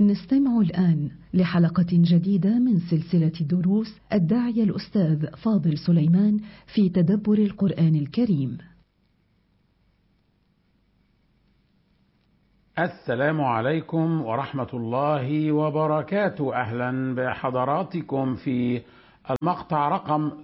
نستمع الآن لحلقة جديدة من سلسلة دروس الداعية الأستاذ فاضل سليمان في تدبر القرآن الكريم. السلام عليكم ورحمة الله وبركاته أهلا بحضراتكم في المقطع رقم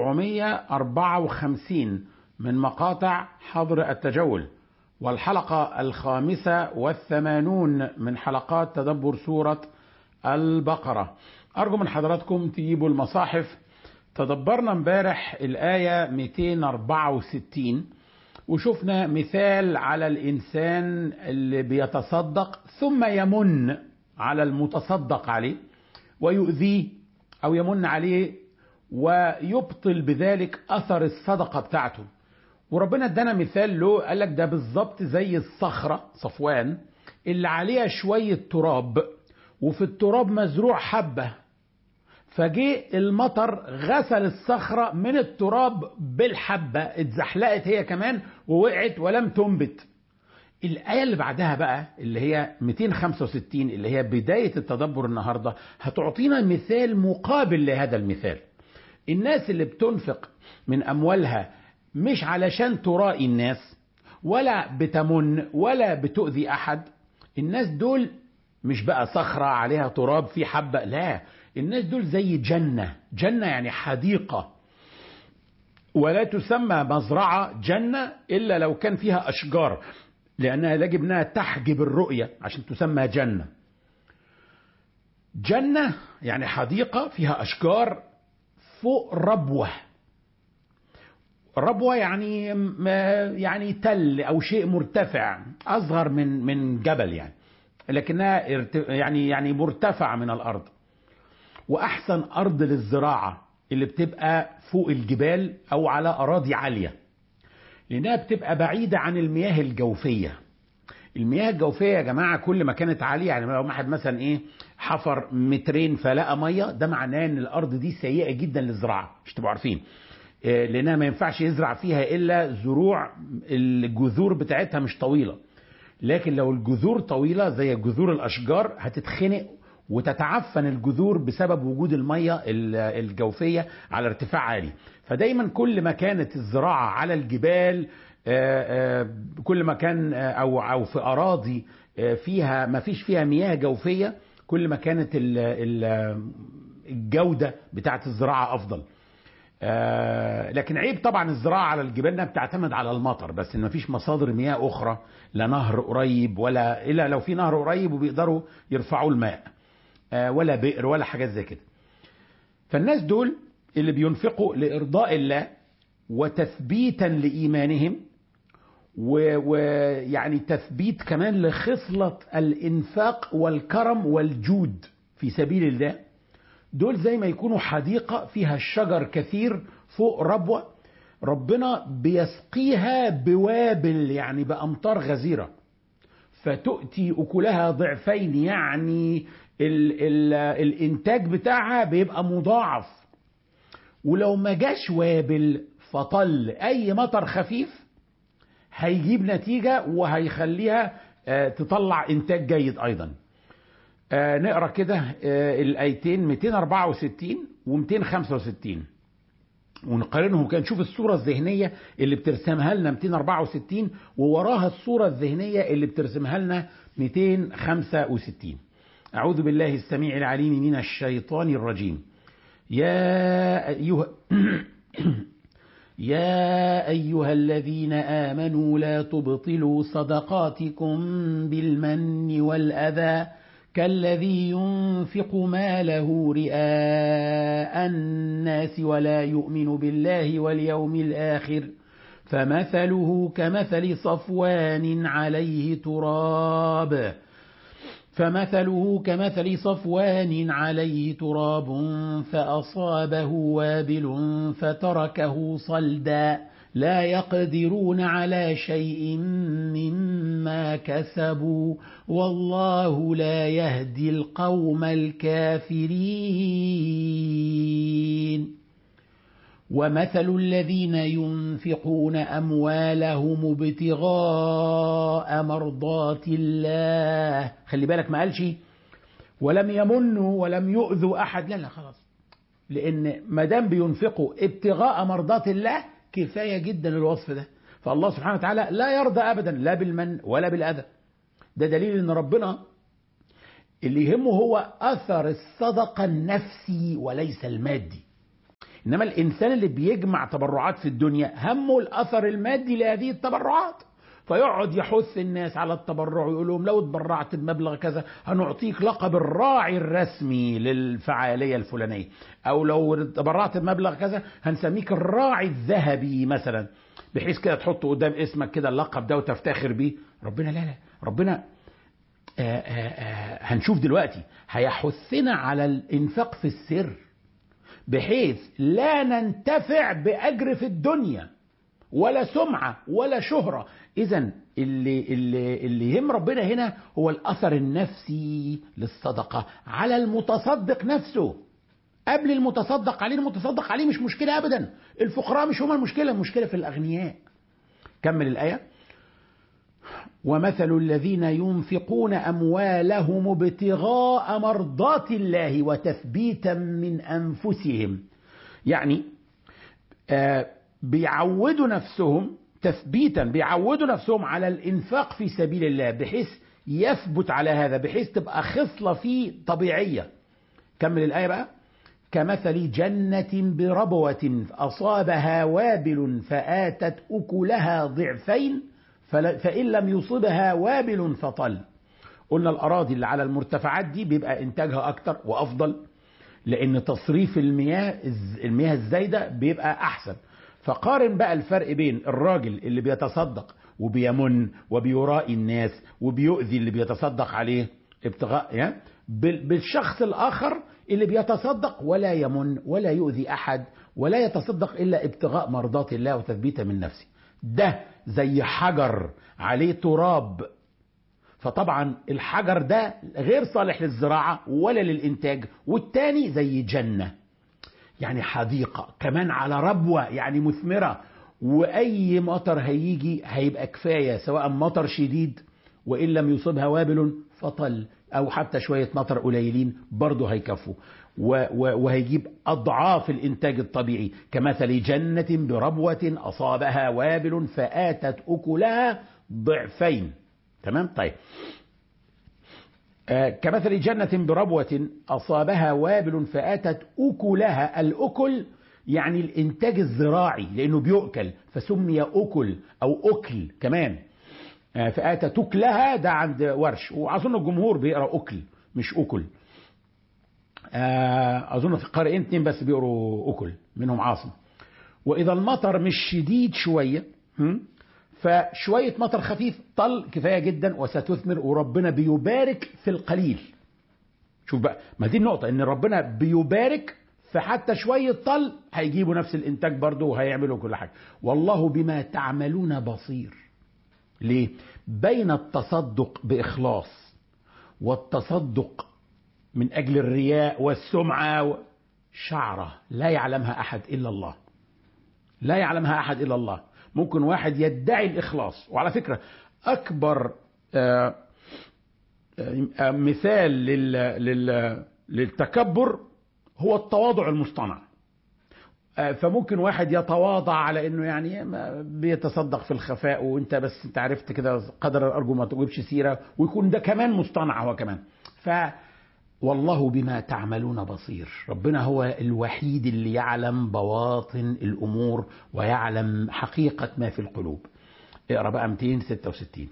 754 من مقاطع حظر التجول والحلقة الخامسة والثمانون من حلقات تدبر سورة البقرة أرجو من حضراتكم تجيبوا المصاحف تدبرنا امبارح الآية 264 وشفنا مثال على الإنسان اللي بيتصدق ثم يمن على المتصدق عليه ويؤذيه أو يمن عليه ويبطل بذلك أثر الصدقة بتاعته وربنا ادانا مثال له قال لك ده بالظبط زي الصخرة صفوان اللي عليها شوية تراب وفي التراب مزروع حبة فجه المطر غسل الصخرة من التراب بالحبة اتزحلقت هي كمان ووقعت ولم تنبت الآية اللي بعدها بقى اللي هي 265 اللي هي بداية التدبر النهاردة هتعطينا مثال مقابل لهذا المثال الناس اللي بتنفق من أموالها مش علشان ترائي الناس ولا بتمن ولا بتؤذي أحد الناس دول مش بقى صخرة عليها تراب في حبة لا الناس دول زي جنة جنة يعني حديقة ولا تسمى مزرعة جنة إلا لو كان فيها أشجار لأنها يجب أنها تحجب الرؤية عشان تسمى جنة جنة يعني حديقة فيها أشجار فوق ربوة ربوة يعني يعني تل أو شيء مرتفع أصغر من من جبل يعني لكنها يعني يعني مرتفعة من الأرض وأحسن أرض للزراعة اللي بتبقى فوق الجبال أو على أراضي عالية لأنها بتبقى بعيدة عن المياه الجوفية المياه الجوفية يا جماعة كل ما كانت عالية يعني لو واحد مثلا إيه حفر مترين فلقى مية ده معناه إن الأرض دي سيئة جدا للزراعة مش تبقوا عارفين لأنها ما ينفعش يزرع فيها إلا زروع الجذور بتاعتها مش طويلة لكن لو الجذور طويلة زي جذور الأشجار هتتخنق وتتعفن الجذور بسبب وجود المية الجوفية على ارتفاع عالي فدايما كل ما كانت الزراعة على الجبال كل ما كان أو, أو في أراضي فيها ما فيش فيها مياه جوفية كل ما كانت الجودة بتاعت الزراعة أفضل لكن عيب طبعا الزراعة على الجبال انها بتعتمد على المطر بس ان مفيش مصادر مياه اخرى لا نهر قريب ولا الا لو في نهر قريب وبيقدروا يرفعوا الماء ولا بئر ولا حاجات زي كده فالناس دول اللي بينفقوا لارضاء الله وتثبيتا لايمانهم ويعني تثبيت كمان لخصلة الانفاق والكرم والجود في سبيل الله دول زي ما يكونوا حديقة فيها الشجر كثير فوق ربوة ربنا بيسقيها بوابل يعني بأمطار غزيرة فتؤتي أكلها ضعفين يعني ال ال الإنتاج بتاعها بيبقى مضاعف ولو ما جاش وابل فطل أي مطر خفيف هيجيب نتيجة وهيخليها تطلع إنتاج جيد أيضا آه نقرا كده آه الايتين 264 و265 ونقارنهم كده نشوف الصوره الذهنيه اللي بترسمها لنا 264 ووراها الصوره الذهنيه اللي بترسمها لنا 265 اعوذ بالله السميع العليم من الشيطان الرجيم يا ايها يا ايها الذين امنوا لا تبطلوا صدقاتكم بالمن والاذى كالذي ينفق ماله رئاء الناس ولا يؤمن بالله واليوم الآخر فمثله كمثل صفوان عليه تراب فمثله كمثل صفوان عليه تراب فأصابه وابل فتركه صلدا لا يقدرون على شيء مما كسبوا والله لا يهدي القوم الكافرين ومثل الذين ينفقون اموالهم ابتغاء مرضات الله خلي بالك ما قالش ولم يمنوا ولم يؤذوا أحد لا لا خلاص لأن ما دام بينفقوا ابتغاء مرضات الله كفاية جدا الوصف ده فالله سبحانه وتعالى لا يرضى أبدا لا بالمن ولا بالأذى ده دليل أن ربنا اللي يهمه هو أثر الصدقة النفسي وليس المادي إنما الإنسان اللي بيجمع تبرعات في الدنيا همه الأثر المادي لهذه التبرعات فيقعد يحث الناس على التبرع ويقول لهم لو تبرعت بمبلغ كذا هنعطيك لقب الراعي الرسمي للفعالية الفلانية أو لو تبرعت بمبلغ كذا هنسميك الراعي الذهبي مثلا بحيث كده تحط قدام اسمك كده اللقب ده وتفتخر بيه ربنا لا لا ربنا آآ آآ هنشوف دلوقتي هيحثنا على الانفاق في السر بحيث لا ننتفع بأجر في الدنيا ولا سمعة ولا شهرة إذا اللي, اللي, اللي يهم ربنا هنا هو الأثر النفسي للصدقة على المتصدق نفسه قبل المتصدق عليه المتصدق عليه مش مشكلة أبدا الفقراء مش هما المشكلة المشكلة في الأغنياء كمل الآية ومثل الذين ينفقون أموالهم ابتغاء مرضات الله وتثبيتا من أنفسهم يعني آه بيعودوا نفسهم تثبيتا بيعودوا نفسهم على الإنفاق في سبيل الله بحيث يثبت على هذا بحيث تبقى خصلة فيه طبيعية كمل الآية بقى كمثل جنة بربوة أصابها وابل فآتت أكلها ضعفين فإن لم يصبها وابل فطل قلنا الأراضي اللي على المرتفعات دي بيبقى إنتاجها أكتر وأفضل لأن تصريف المياه المياه الزايدة بيبقى أحسن فقارن بقى الفرق بين الراجل اللي بيتصدق وبيمن وبيرائي الناس وبيؤذي اللي بيتصدق عليه ابتغاء بالشخص الآخر اللي بيتصدق ولا يمن ولا يؤذي أحد ولا يتصدق إلا ابتغاء مرضات الله وتثبيتا من نفسه ده زي حجر عليه تراب فطبعا الحجر ده غير صالح للزراعة ولا للإنتاج والتاني زي جنة يعني حديقة كمان على ربوة يعني مثمرة وأي مطر هيجي هيبقى كفاية سواء مطر شديد وإن لم يصبها وابل فطل أو حتى شوية مطر قليلين برضه هيكفوا وهيجيب أضعاف الإنتاج الطبيعي كمثل جنة بربوة أصابها وابل فآتت أكلها ضعفين تمام طيب آه كمثل جنة بربوة أصابها وابل فآتت أكلها الأكل يعني الإنتاج الزراعي لأنه بيؤكل فسمي أكل أو أكل كمان آه فآتت أكلها ده عند ورش وأظن الجمهور بيقرأ أكل مش أكل آه أظن في قارئين اتنين بس بيقروا أكل منهم عاصم وإذا المطر مش شديد شوية فشوية مطر خفيف طل كفاية جدا وستثمر وربنا بيبارك في القليل شوف بقى ما دي النقطة ان ربنا بيبارك فحتى شوية طل هيجيبوا نفس الانتاج برضه وهيعملوا كل حاجة والله بما تعملون بصير ليه بين التصدق بإخلاص والتصدق من أجل الرياء والسمعة شعرة لا يعلمها أحد إلا الله لا يعلمها أحد إلا الله ممكن واحد يدعي الإخلاص وعلى فكرة أكبر آآ آآ مثال لل لل للتكبر هو التواضع المصطنع فممكن واحد يتواضع على انه يعني بيتصدق في الخفاء وانت بس انت عرفت كده قدر ارجو ما تجيبش سيره ويكون ده كمان مصطنع هو كمان ف والله بما تعملون بصير ربنا هو الوحيد اللي يعلم بواطن الأمور ويعلم حقيقة ما في القلوب اقرأ بقى 266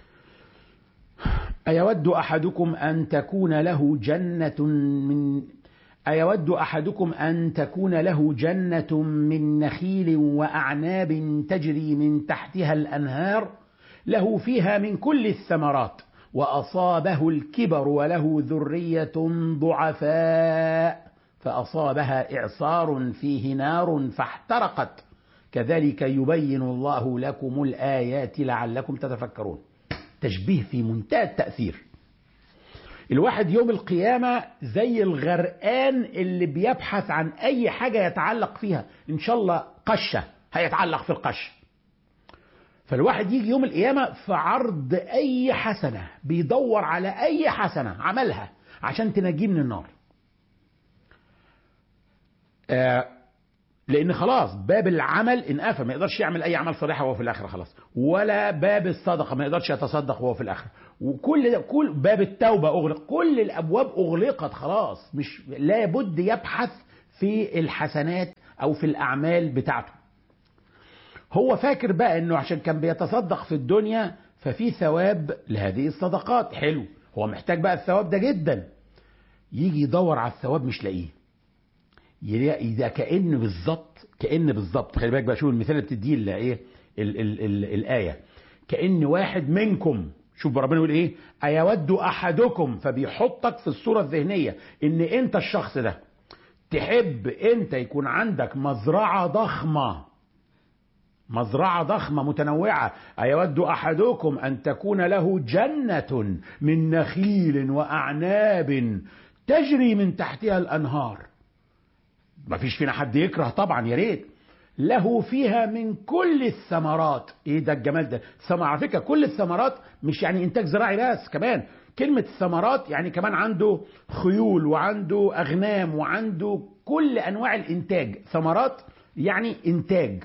أيود أحدكم أن تكون له جنة من أيود أحدكم أن تكون له جنة من نخيل وأعناب تجري من تحتها الأنهار له فيها من كل الثمرات وأصابه الكبر وله ذرية ضعفاء فأصابها إعصار فيه نار فاحترقت كذلك يبين الله لكم الآيات لعلكم تتفكرون تشبيه في منتهى التأثير الواحد يوم القيامة زي الغرقان اللي بيبحث عن أي حاجة يتعلق فيها إن شاء الله قشة هيتعلق في القش فالواحد يجي يوم القيامة في عرض أي حسنة بيدور على أي حسنة عملها عشان تنجيه من النار آه لان خلاص باب العمل انقفل ما يقدرش يعمل اي عمل صالح وهو في الاخره خلاص ولا باب الصدقه ما يقدرش يتصدق وهو في الاخره وكل ده كل باب التوبه اغلق كل الابواب اغلقت خلاص مش لابد يبحث في الحسنات او في الاعمال بتاعته هو فاكر بقى انه عشان كان بيتصدق في الدنيا ففي ثواب لهذه الصدقات حلو هو محتاج بقى الثواب ده جدا يجي يدور على الثواب مش لاقيه يلاقي ده كأن بالظبط كأن بالظبط خلي بالك بقى شوف المثال اللي بتديه ال- ايه ال ال ال الآية كأن واحد منكم شوف ربنا يقول ايه أيود أحدكم فبيحطك في الصورة الذهنية إن أنت الشخص ده تحب أنت يكون عندك مزرعة ضخمة مزرعة ضخمة متنوعة أيود أحدكم أن تكون له جنة من نخيل وأعناب تجري من تحتها الأنهار ما فيش فينا حد يكره طبعا يا ريت له فيها من كل الثمرات ايه ده الجمال ده ثمر على فكره كل الثمرات مش يعني انتاج زراعي بس كمان كلمة ثمرات يعني كمان عنده خيول وعنده أغنام وعنده كل أنواع الإنتاج ثمرات يعني إنتاج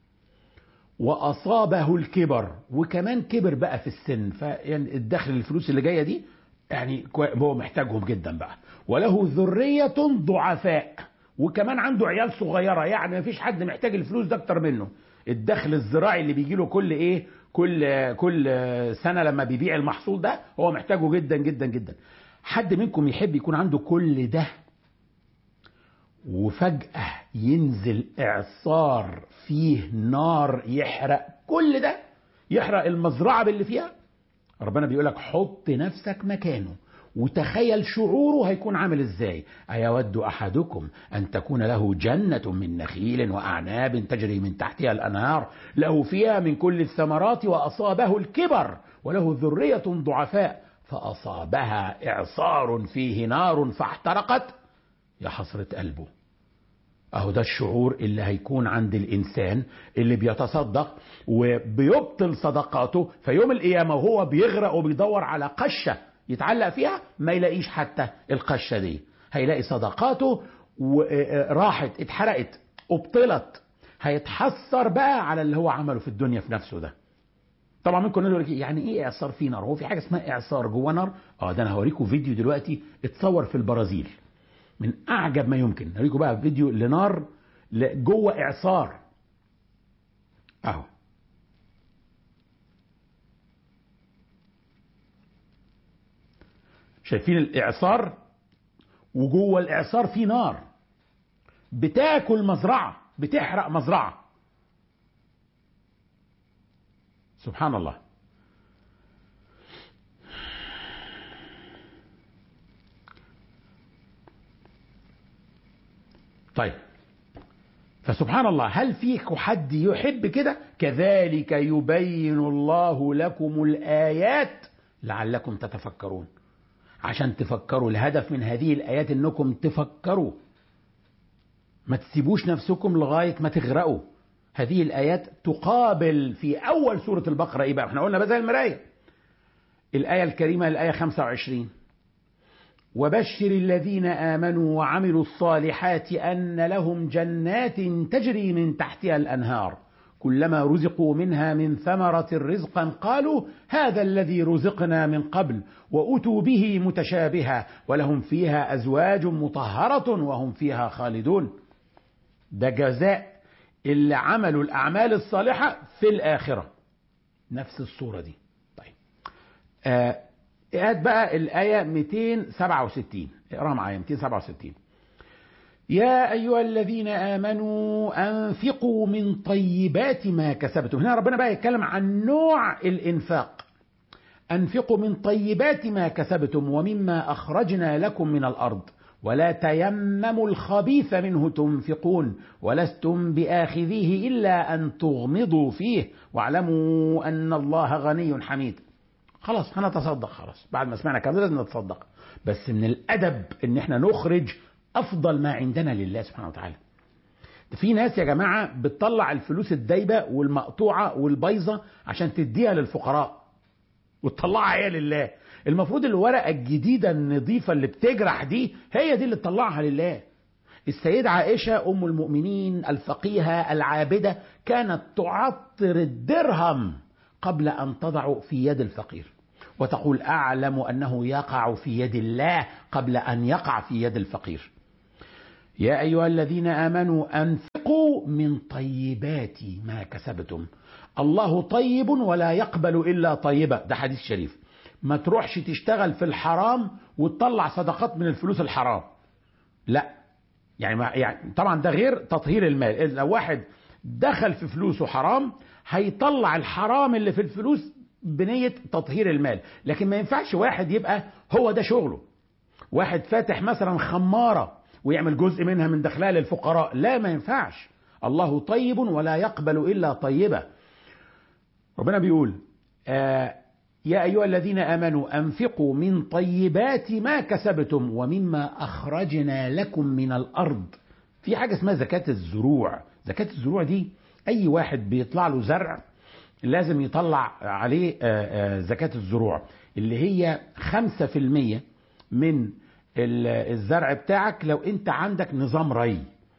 وأصابه الكبر وكمان كبر بقى في السن فيعني الدخل الفلوس اللي جاية دي يعني كوي- هو محتاجهم جدا بقى وله ذرية ضعفاء وكمان عنده عيال صغيرة يعني مفيش حد محتاج الفلوس ده أكتر منه الدخل الزراعي اللي بيجي له كل إيه كل كل سنة لما بيبيع المحصول ده هو محتاجه جدا جدا جدا حد منكم يحب يكون عنده كل ده وفجأة ينزل إعصار فيه نار يحرق كل ده يحرق المزرعة باللي فيها ربنا بيقول لك حط نفسك مكانه وتخيل شعوره هيكون عامل ازاي أيود أحدكم أن تكون له جنة من نخيل وأعناب تجري من تحتها الأنهار له فيها من كل الثمرات وأصابه الكبر وله ذرية ضعفاء فأصابها إعصار فيه نار فاحترقت يا حسرة قلبه اهو ده الشعور اللي هيكون عند الانسان اللي بيتصدق وبيبطل صدقاته فيوم القيامه وهو بيغرق وبيدور على قشه يتعلق فيها ما يلاقيش حتى القشه دي هيلاقي صدقاته راحت اتحرقت ابطلت هيتحسر بقى على اللي هو عمله في الدنيا في نفسه ده طبعا ممكن نقول لك يعني ايه اعصار في نار هو في حاجه اسمها اعصار جوه نار اه ده انا هوريكم فيديو دلوقتي اتصور في البرازيل من اعجب ما يمكن هوريكم بقى فيديو لنار ل- جوه اعصار اهو شايفين الاعصار وجوه الاعصار في نار بتاكل مزرعه بتحرق مزرعه سبحان الله طيب فسبحان الله هل فيك حد يحب كده كذلك يبين الله لكم الآيات لعلكم تتفكرون عشان تفكروا الهدف من هذه الآيات انكم تفكروا ما تسيبوش نفسكم لغاية ما تغرقوا هذه الآيات تقابل في أول سورة البقرة إيه بقى احنا قلنا بقى زي المراية الآية الكريمة الآية 25 وبشر الذين آمنوا وعملوا الصالحات أن لهم جنات تجري من تحتها الأنهار كلما رزقوا منها من ثمرة رزقا قالوا هذا الذي رزقنا من قبل وأتوا به متشابها ولهم فيها أزواج مطهرة وهم فيها خالدون ده جزاء اللي عملوا الأعمال الصالحة في الآخرة نفس الصورة دي طيب آه هات بقى الآية 267 اقرأ معايا 267 يا أيها الذين آمنوا أنفقوا من طيبات ما كسبتم هنا ربنا بقى يتكلم عن نوع الإنفاق أنفقوا من طيبات ما كسبتم ومما أخرجنا لكم من الأرض ولا تيمموا الخبيث منه تنفقون ولستم بآخذيه إلا أن تغمضوا فيه واعلموا أن الله غني حميد خلاص هنتصدق خلاص بعد ما سمعنا كلام لازم نتصدق بس من الادب ان احنا نخرج افضل ما عندنا لله سبحانه وتعالى في ناس يا جماعه بتطلع الفلوس الدايبه والمقطوعه والبايظه عشان تديها للفقراء وتطلعها هي لله المفروض الورقة الجديدة النظيفة اللي بتجرح دي هي دي اللي تطلعها لله السيدة عائشة أم المؤمنين الفقيهة العابدة كانت تعطر الدرهم قبل أن تضع في يد الفقير وتقول أعلم أنه يقع في يد الله قبل أن يقع في يد الفقير يا أيها الذين آمنوا أنفقوا من طيبات ما كسبتم الله طيب ولا يقبل إلا طيبة ده حديث شريف ما تروحش تشتغل في الحرام وتطلع صدقات من الفلوس الحرام لا يعني, ما يعني طبعا ده غير تطهير المال لو واحد دخل في فلوسه حرام هيطلع الحرام اللي في الفلوس بنية تطهير المال لكن ما ينفعش واحد يبقى هو ده شغله واحد فاتح مثلا خمارة ويعمل جزء منها من دخلها للفقراء لا ما ينفعش الله طيب ولا يقبل إلا طيبة ربنا بيقول آه يا أيها الذين آمنوا أنفقوا من طيبات ما كسبتم ومما أخرجنا لكم من الأرض في حاجة اسمها زكاة الزروع زكاة الزروع دي أي واحد بيطلع له زرع لازم يطلع عليه زكاة الزروع اللي هي خمسة في المية من الزرع بتاعك لو انت عندك نظام ري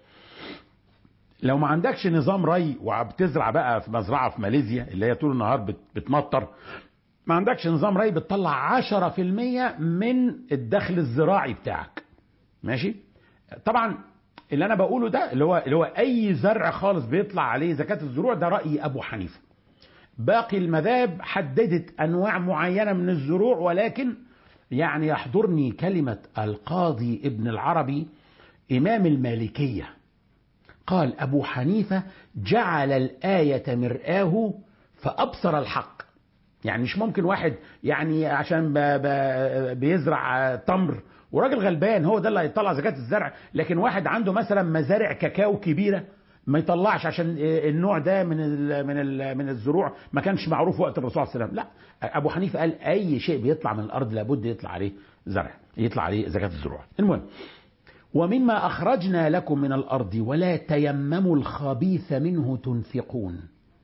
لو ما عندكش نظام ري وبتزرع بقى في مزرعة في ماليزيا اللي هي طول النهار بتمطر ما عندكش نظام ري بتطلع عشرة في المية من الدخل الزراعي بتاعك ماشي طبعا اللي انا بقوله ده اللي هو اللي هو اي زرع خالص بيطلع عليه زكاة الزروع ده رأي ابو حنيفة باقي المذاهب حددت انواع معينة من الزروع ولكن يعني يحضرني كلمة القاضي ابن العربي امام المالكية قال ابو حنيفة جعل الآية مرآه فابصر الحق يعني مش ممكن واحد يعني عشان ب ب بيزرع تمر وراجل غلبان هو ده اللي هيطلع زكاة الزرع لكن واحد عنده مثلا مزارع كاكاو كبيرة ما يطلعش عشان النوع ده من ال من ال من الزروع ما كانش معروف وقت الرسول صلى الله عليه وسلم لا ابو حنيفه قال اي شيء بيطلع من الارض لابد يطلع عليه زرع يطلع عليه زكاه الزروع المهم ومما اخرجنا لكم من الارض ولا تيمموا الخبيث منه تنفقون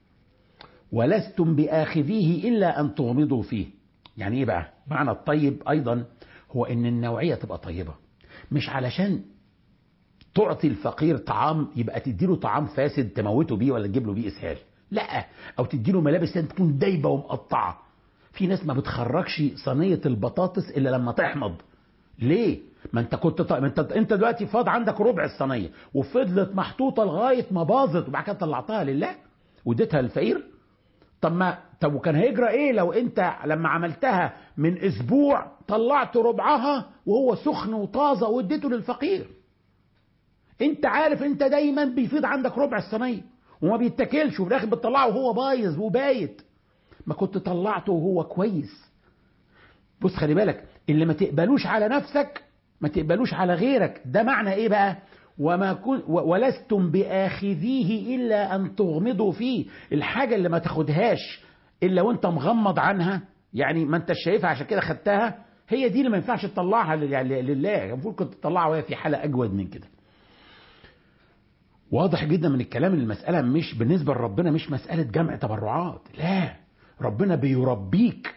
ولستم باخذيه الا ان تغمضوا فيه يعني ايه بقى معنى الطيب ايضا هو ان النوعيه تبقى طيبه مش علشان تعطي الفقير طعام يبقى تديله طعام فاسد تموته بيه ولا تجيب له بيه اسهال لا او تديله ملابس تكون دايبه ومقطعه في ناس ما بتخرجش صينيه البطاطس الا لما تحمض ليه ما انت كنت طيب انت انت دلوقتي فاض عندك ربع الصينيه وفضلت محطوطه لغايه ما باظت وبعد كده طلعتها لله واديتها للفقير طب ما طب وكان هيجرى ايه لو انت لما عملتها من اسبوع طلعت ربعها وهو سخن وطازه واديته للفقير انت عارف انت دايما بيفيض عندك ربع الصينيه وما بيتاكلش وفي الاخر بتطلعه وهو بايظ وبايت ما كنت طلعته وهو كويس بص خلي بالك اللي ما تقبلوش على نفسك ما تقبلوش على غيرك ده معنى ايه بقى وما كن ولستم باخذيه الا ان تغمضوا فيه الحاجه اللي ما تاخدهاش الا وانت مغمض عنها يعني ما انت شايفها عشان كده خدتها هي دي اللي ما ينفعش تطلعها لله المفروض كنت تطلعها وهي في حاله اجود من كده واضح جدا من الكلام ان المساله مش بالنسبه لربنا مش مساله جمع تبرعات لا ربنا بيربيك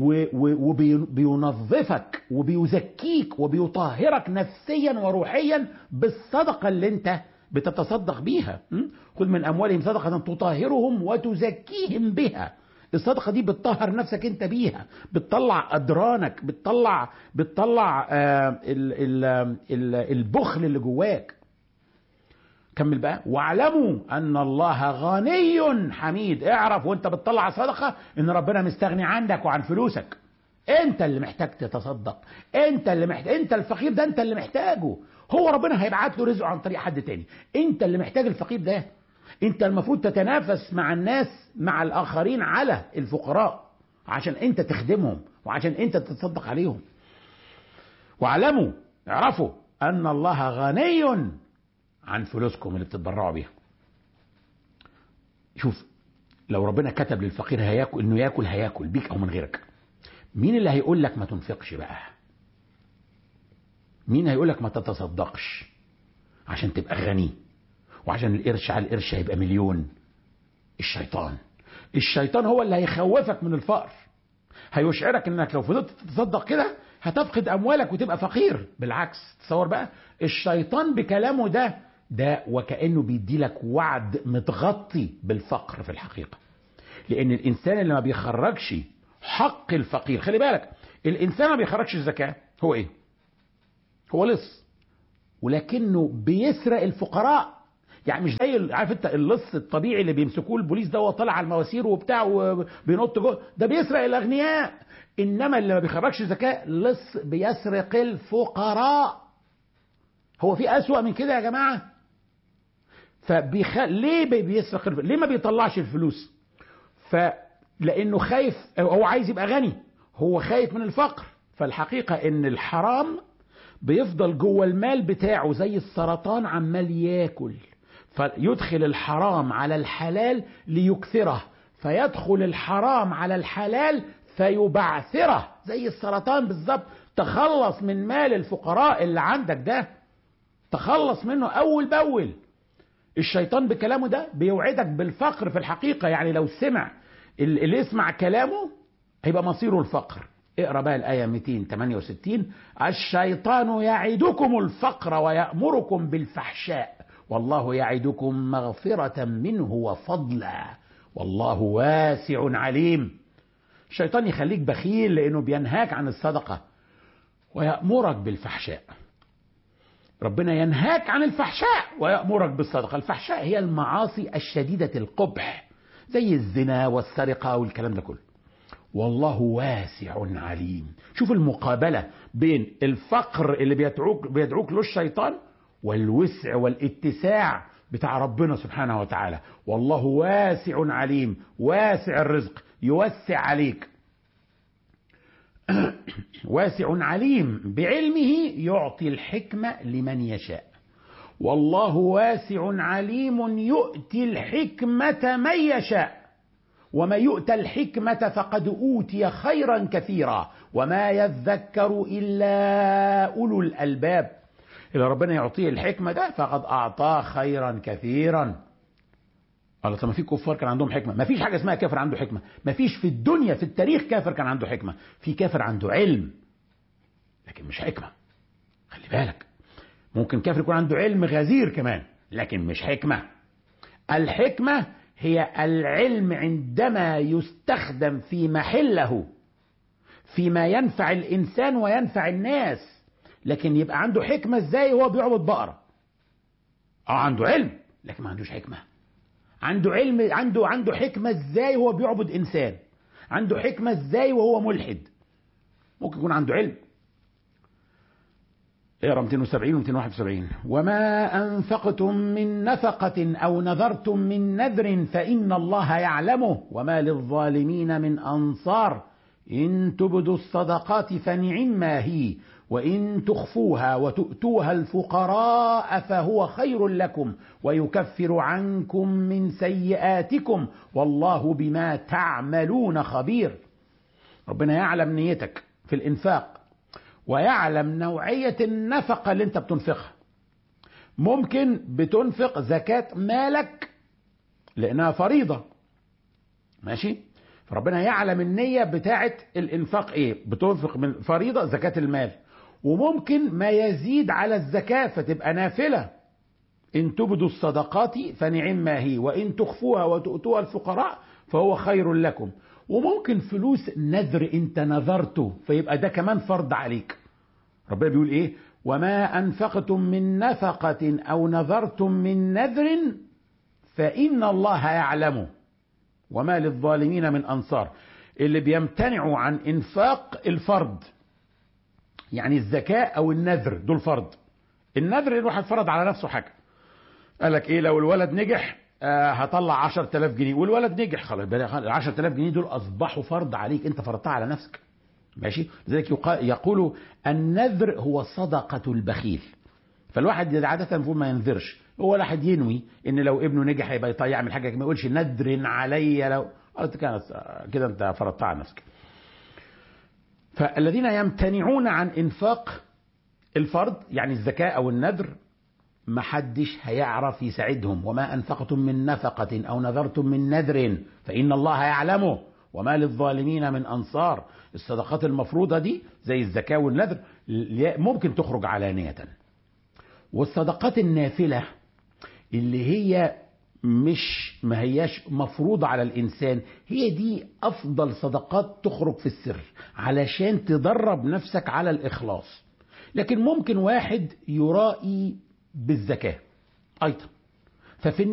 وبينظفك وبيزكيك وبيطهرك نفسيا وروحيا بالصدقه اللي انت بتتصدق بيها خذ من اموالهم صدقه تطهرهم وتزكيهم بها الصدقه دي بتطهر نفسك انت بيها بتطلع ادرانك بتطلع بتطلع آه ال ال ال البخل اللي جواك كمل بقى واعلموا ان الله غني حميد اعرف وانت بتطلع صدقه ان ربنا مستغني عنك وعن فلوسك انت اللي محتاج تتصدق انت اللي محتاج انت الفقير ده انت اللي محتاجه هو ربنا هيبعت له رزقه عن طريق حد تاني انت اللي محتاج الفقير ده انت المفروض تتنافس مع الناس مع الاخرين على الفقراء عشان انت تخدمهم وعشان انت تتصدق عليهم واعلموا اعرفوا ان الله غني عن فلوسكم اللي بتتبرعوا بيها شوف لو ربنا كتب للفقير هياكل انه ياكل هياكل بيك او من غيرك مين اللي هيقول لك ما تنفقش بقى مين هيقول لك ما تتصدقش عشان تبقى غني وعشان القرش على القرش هيبقى مليون الشيطان الشيطان هو اللي هيخوفك من الفقر هيشعرك انك لو فضلت تتصدق كده هتفقد اموالك وتبقى فقير بالعكس تصور بقى الشيطان بكلامه ده ده وكانه بيدي لك وعد متغطي بالفقر في الحقيقه لان الانسان اللي ما بيخرجش حق الفقير خلي بالك الانسان ما بيخرجش الزكاه هو ايه هو لص ولكنه بيسرق الفقراء يعني مش زي عارف انت اللص الطبيعي اللي بيمسكوه البوليس ده وهو طالع على المواسير وبتاع وبينط جوه ده بيسرق الاغنياء انما اللي ما بيخرجش زكاه لص بيسرق الفقراء هو في اسوأ من كده يا جماعه فبيخ... ليه بيسرق الف... ليه ما بيطلعش الفلوس فلانه خايف هو عايز يبقى غني هو خايف من الفقر فالحقيقه ان الحرام بيفضل جوه المال بتاعه زي السرطان عمال ياكل فيدخل الحرام على الحلال ليكثره فيدخل الحرام على الحلال فيبعثره زي السرطان بالظبط تخلص من مال الفقراء اللي عندك ده تخلص منه اول باول الشيطان بكلامه ده بيوعدك بالفقر في الحقيقه يعني لو سمع اللي يسمع كلامه هيبقى مصيره الفقر اقرا بقى الايه 268 الشيطان يعدكم الفقر ويامركم بالفحشاء والله يعدكم مغفره منه وفضلا والله واسع عليم الشيطان يخليك بخيل لانه بينهاك عن الصدقه ويامرك بالفحشاء ربنا ينهاك عن الفحشاء ويامرك بالصدقه الفحشاء هي المعاصي الشديده القبح زي الزنا والسرقه والكلام ده كله والله واسع عليم شوف المقابلة بين الفقر اللي بيدعوك, بيدعوك له الشيطان والوسع والاتساع بتاع ربنا سبحانه وتعالى والله واسع عليم واسع الرزق يوسع عليك واسع عليم بعلمه يعطي الحكمة لمن يشاء والله واسع عليم يؤتي الحكمة من يشاء وما يؤتى الحكمة فقد أوتي خيرا كثيرا وما يذكر إلا أولو الألباب إذا ربنا يعطيه الحكمة ده فقد أعطاه خيرا كثيرا الله طب ما في كفار كان عندهم حكمة ما فيش حاجة اسمها كافر عنده حكمة ما فيش في الدنيا في التاريخ كافر كان عنده حكمة في كافر عنده علم لكن مش حكمة خلي بالك ممكن كافر يكون عنده علم غزير كمان لكن مش حكمة الحكمة هي العلم عندما يستخدم في محله فيما ينفع الانسان وينفع الناس لكن يبقى عنده حكمه ازاي وهو بيعبد بقره اه عنده علم لكن ما عندوش حكمه عنده علم عنده عنده حكمه ازاي وهو بيعبد انسان عنده حكمه ازاي وهو ملحد ممكن يكون عنده علم اقرا 270 و 271 وما انفقتم من نفقه او نذرتم من نذر فان الله يعلمه وما للظالمين من انصار ان تبدوا الصدقات فنعما هي وان تخفوها وتؤتوها الفقراء فهو خير لكم ويكفر عنكم من سيئاتكم والله بما تعملون خبير ربنا يعلم نيتك في الانفاق ويعلم نوعية النفقة اللي انت بتنفقها ممكن بتنفق زكاة مالك لانها فريضة ماشي فربنا يعلم النية بتاعة الانفاق ايه بتنفق من فريضة زكاة المال وممكن ما يزيد على الزكاة فتبقى نافلة إن تبدوا الصدقات فنعم ما هي وإن تخفوها وتؤتوها الفقراء فهو خير لكم وممكن فلوس نذر انت نذرته فيبقى ده كمان فرض عليك ربنا بيقول ايه وما انفقتم من نفقة او نذرتم من نذر فان الله يعلمه وما للظالمين من انصار اللي بيمتنعوا عن انفاق الفرض يعني الزكاة او النذر دول فرض النذر الواحد فرض على نفسه حاجة قال لك ايه لو الولد نجح آه هطلع 10000 جنيه والولد نجح خلاص ال 10000 جنيه دول اصبحوا فرض عليك انت فرضتها على نفسك ماشي لذلك يقول النذر هو صدقة البخيل فالواحد عادة المفروض ما ينذرش هو الواحد ينوي ان لو ابنه نجح يبقى يعمل حاجة ما يقولش نذر علي لو قلت كانت كده انت فرضتها على نفسك فالذين يمتنعون عن انفاق الفرض يعني الزكاة او النذر محدش هيعرف يساعدهم وما أنفقتم من نفقة أو نذرتم من نذر فإن الله يعلمه وما للظالمين من أنصار الصدقات المفروضة دي زي الزكاة والنذر ممكن تخرج علانية والصدقات النافلة اللي هي مش ما هياش مفروضة على الإنسان هي دي أفضل صدقات تخرج في السر علشان تدرب نفسك على الإخلاص لكن ممكن واحد يرائي بالزكاة أيضا ففي